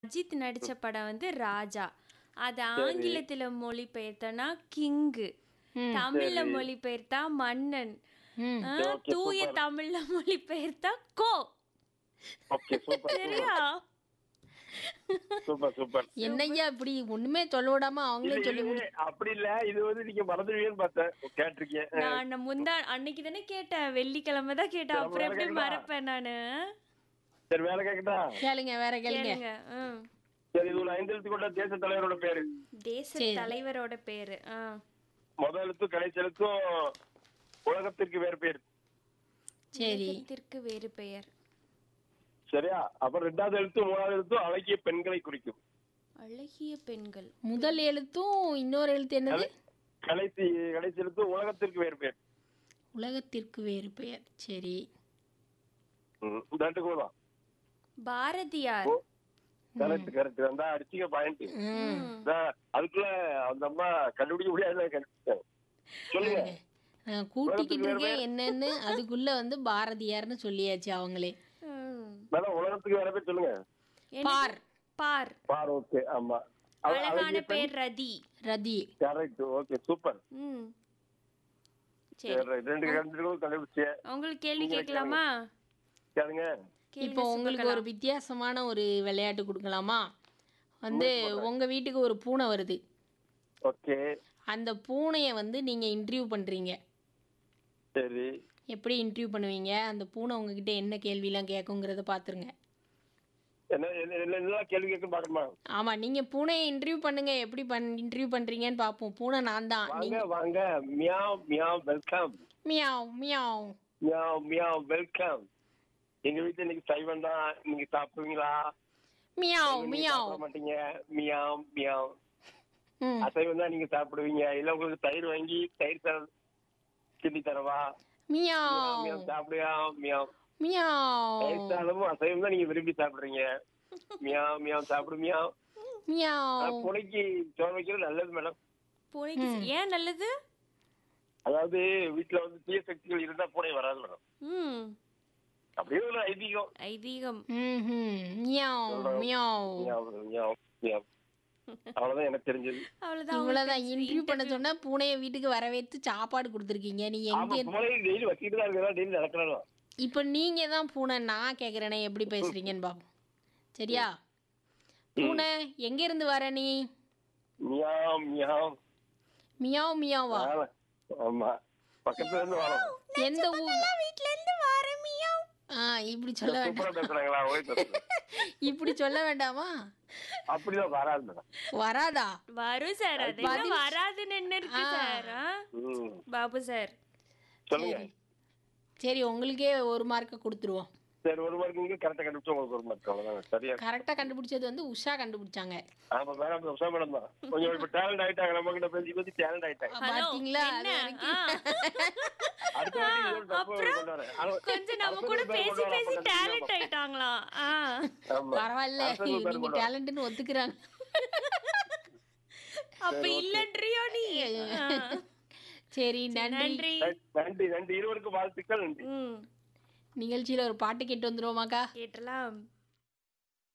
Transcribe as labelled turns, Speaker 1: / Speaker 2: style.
Speaker 1: அஜித் நடிச்ச படம் வந்து ராஜா அது ஆங்கிலத்துல மொழிபெயர்த்தனா கிங்கு தமிழ்ல மொழிபெயர்த்தா மன்னன்
Speaker 2: ம்
Speaker 1: ஆ,
Speaker 3: Okay,
Speaker 1: தூய
Speaker 3: super.
Speaker 1: தமிழ்ல மொழிபெயர்த்தா கோ
Speaker 3: ஓகே சூப்பர்
Speaker 1: சரியா
Speaker 3: சூப்பர் சூப்பர்
Speaker 2: என்னய்யா இப்படி ஒண்ணுமே சொல்ல விடாம அவங்களே
Speaker 3: இது-
Speaker 2: சொல்லி
Speaker 3: இது அப்படி இல்ல இது வந்து நீங்க மறந்துடுவீங்கன்னு பார்த்தேன் கேட்டிருக்கீங்க
Speaker 1: நான் முந்தா அன்னைக்கு தானே கேட்டேன் வெள்ளிக்கிழமை தான் கேட்டேன் அப்புறம் எப்படி
Speaker 3: கேக்குதா?
Speaker 1: மறப்பேன் நானு
Speaker 3: சரி வேலை கேக்குதா
Speaker 2: கேளுங்க வேற கேளுங்க
Speaker 1: கேளுங்க ம்.
Speaker 3: சரி இது ஒரு ஐந்து எழுத்து கொண்ட தேச தலைவரோட பேரு
Speaker 1: தேச தலைவரோட பேரு ஆ.
Speaker 3: முதல் எழுத்தும் கடைசி எழுத்தும் உலகத்திற்கு வேறு பேர்
Speaker 2: சரி
Speaker 1: உலகத்திற்கு வேறு பெயர்
Speaker 3: சரியா அப்புறம் ரெண்டாவது எழுத்தும் மூணாவது எழுத்தும் அழகிய பெண்களை குறிக்கும்
Speaker 1: அழகிய பெண்கள்
Speaker 2: முதல் எழுத்தும் இன்னொரு எழுத்து என்னது
Speaker 3: கடைசி கடைசி எழுத்தும் உலகத்திற்கு வேறு பேர்
Speaker 2: உலகத்திற்கு வேறு பெயர் சரி
Speaker 3: ம், இந்த ரெண்டு கூட
Speaker 1: பாரதியார்
Speaker 3: கரெக்ட் கரெக்ட் அந்த அடிச்சுக்க பாயிண்ட் அதுக்குள்ள அந்த அம்மா கண்டுபிடிக்க முடியாது கண்டுபிடிச்சாங்க சொல்லுங்க
Speaker 2: நான் கூட்டிக்கிட்டு இருக்கேன் என்னன்னு அதுக்குள்ள வந்து பாரதியார்னு சொல்லியாச்சு அவங்களே
Speaker 1: ம்.
Speaker 3: மேடம் உலகத்துக்கு வேற பேர் சொல்லுங்க
Speaker 1: என்னது?
Speaker 2: பார்
Speaker 1: பார்
Speaker 3: பார் ஓகே ஆமா
Speaker 1: அழகான பேர் ரதி
Speaker 2: ரதி
Speaker 3: கரெக்ட் ஓகே சூப்பர்
Speaker 1: ம் சரி
Speaker 3: சரி right. ரெண்டு கண்டுபிடிச்சு கண்டுபிடிச்சேன்
Speaker 1: உங்களுக்கு கேள்வி கேட்கலாமா
Speaker 3: கேளுங்க
Speaker 1: கேளுங்க
Speaker 2: இப்போ உங்களுக்கு ஒரு வித்தியாசமான ஒரு விளையாட்டு கொடுக்கலாமா வந்து உங்க வீட்டுக்கு ஒரு பூனை வருது
Speaker 3: ஓகே
Speaker 2: அந்த பூனையை வந்து நீங்க இன்டர்வியூ பண்றீங்க
Speaker 3: சரி
Speaker 2: எப்படி இன்டர்வியூ பண்ணுவீங்க அந்த பூனை உங்ககிட்ட என்ன கேள்விலாம் கேட்குங்கிறத பார்த்துருங்க
Speaker 3: என்ன என்ன என்ன- என்னெல்லாம் கேள்வி கேட்க பாக்கணுமா
Speaker 2: ஆமா நீங்க பூனையை இன்டர்வியூ பண்ணுங்க எப்படி பண் இன்டர்வியூ பண்றீங்கன்னு பார்ப்போம் பூனை நான் தான்
Speaker 3: வாங்க வாங்க meow meow welcome
Speaker 2: meow meow
Speaker 3: meow meow welcome எங்க வீட்டுல இன்னைக்கு சைவம் தான் நீங்க சாப்பிடுவீங்களா
Speaker 2: மியாவ்
Speaker 3: நீங்க
Speaker 2: மியாவ்
Speaker 3: சாப்பிட மாட்டீங்க மியாவ் மியாவ்
Speaker 2: ம்
Speaker 3: அசைவம் தான் நீங்க சாப்பிடுவீங்க இல்ல உங்களுக்கு தயிர் வாங்கி தயிர் தர கிண்டி தரவா
Speaker 2: மியாவ்
Speaker 3: மியாவ் சாப்பிடுயா மியாவ்
Speaker 2: மியாவ்
Speaker 3: தயிர் சாதமும் அசைவம் தான் நீங்க விரும்பி சாப்பிடுறீங்க மியாவ் மியாவ் சாப்பிடு மியாவ்
Speaker 2: மியாவ்
Speaker 3: புனைக்கு சோறு வைக்கிறது நல்லது மேடம்
Speaker 1: பூனைக்கு ஏன் நல்லது
Speaker 3: அதாவது வீட்டுல வந்து தீய சக்திகள் இருந்தா பூனை வராது மேடம்
Speaker 1: ம்
Speaker 3: அப்படியே ஒரு ஐதீகம்
Speaker 1: ஐதீகம்
Speaker 2: ம்ஹும். Meow meow
Speaker 3: meow, meow, meow. அவ்வளவுதான் எனக்கு தெரிஞ்சது
Speaker 1: அவ்வளவுதான்
Speaker 2: இவ்வளவுதான் இன்டர்வியூ பண்ண சொன்னா பூனைய வீட்டுக்கு வரவேற்று சாப்பாடு கொடுத்துருக்கீங்க நீ
Speaker 3: ஆமா
Speaker 2: எங்க
Speaker 3: பூனை டெய்லி வச்சுட்டு தான் இருக்கிறா டெய்லி நடக்கிறாலும்
Speaker 2: இப்போ நீங்க தான் பூனை நான் கேக்குறேனே எப்படி பேசுறீங்கன்னு பாப்போம் சரியா பூனை எங்க இருந்து வர நீ
Speaker 3: மியாவ் மியாவ்
Speaker 2: மியாவ் மியாவா
Speaker 3: ஆமா. ஆமா பக்கத்துல இருந்து வரோம்
Speaker 2: எந்த ஊர்
Speaker 1: வீட்ல இருந்து வாரமியா
Speaker 2: ஆ இப்படி சொல்ல வேண்டாம்
Speaker 3: சூப்பரா பேசுறாங்களா ஓய் பேசுறாங்க
Speaker 2: இப்படி சொல்ல வேண்டாமா
Speaker 3: அப்படிதான் வராது மேடம்
Speaker 1: வரும் சார் அது என்ன வராதுன்னு என்ன இருக்கு சார் ஆ?
Speaker 3: ம்.
Speaker 1: பாபு சார்
Speaker 3: சொல்லுங்க
Speaker 2: சரி உங்களுக்கே ஒரு மார்க்கை கொடுத்துருவோம்
Speaker 3: சரி ஒரு மார்க் நீங்க கரெக்டா கண்டுபிடிச்சு உங்களுக்கு ஒரு மார்க் அவ்வளவுதான் சரியா
Speaker 2: கரெக்டா கண்டுபிடிச்சது வந்து உஷா கண்டுபிடிச்சாங்க
Speaker 3: ஆமா மேடம் உஷா மேடம் தான் கொஞ்சம் இப்ப டேலண்ட் ஆயிட்டாங்க நம்ம கிட்ட பேசி பேசி டேலண்ட் ஆயிட்டாங்க
Speaker 2: பாத்தீங்களா அது
Speaker 1: என்ன?
Speaker 2: வரைக்கும்
Speaker 1: ஆ.
Speaker 3: அடுத்த வாட்டி இது ஒரு தப்பு கொண்டு வரேன். அது-
Speaker 1: கொஞ்சம் நம்ம
Speaker 3: அடுத்த
Speaker 1: கூட
Speaker 3: ஒரு பேர்
Speaker 1: பேசி
Speaker 3: கொண்டு வரேன்.
Speaker 1: பேசி
Speaker 3: அப்ப
Speaker 1: டேலண்ட் ஆயிட்டாங்களாம் ஆ.
Speaker 3: ஆமா.
Speaker 2: பரவாயில்ல
Speaker 3: அடுத்த ஒரு பேர்
Speaker 2: நீங்க
Speaker 3: கொண்டு வரேன்.
Speaker 2: டேலண்ட்னு ஒத்துக்கிறாங்க
Speaker 1: அப்ப இல்லன்றியோ நீ ஆ.
Speaker 2: சரி நன்றி
Speaker 1: நன்றி
Speaker 3: நன்றி நன்றி இருவருக்கும் வாழ்த்துக்கள் நன்றி
Speaker 1: ம்
Speaker 2: நிகழ்ச்சியில ஒரு பாட்டு கேட்டு வந்துருவோமாக்கா
Speaker 1: கேட்டலாம்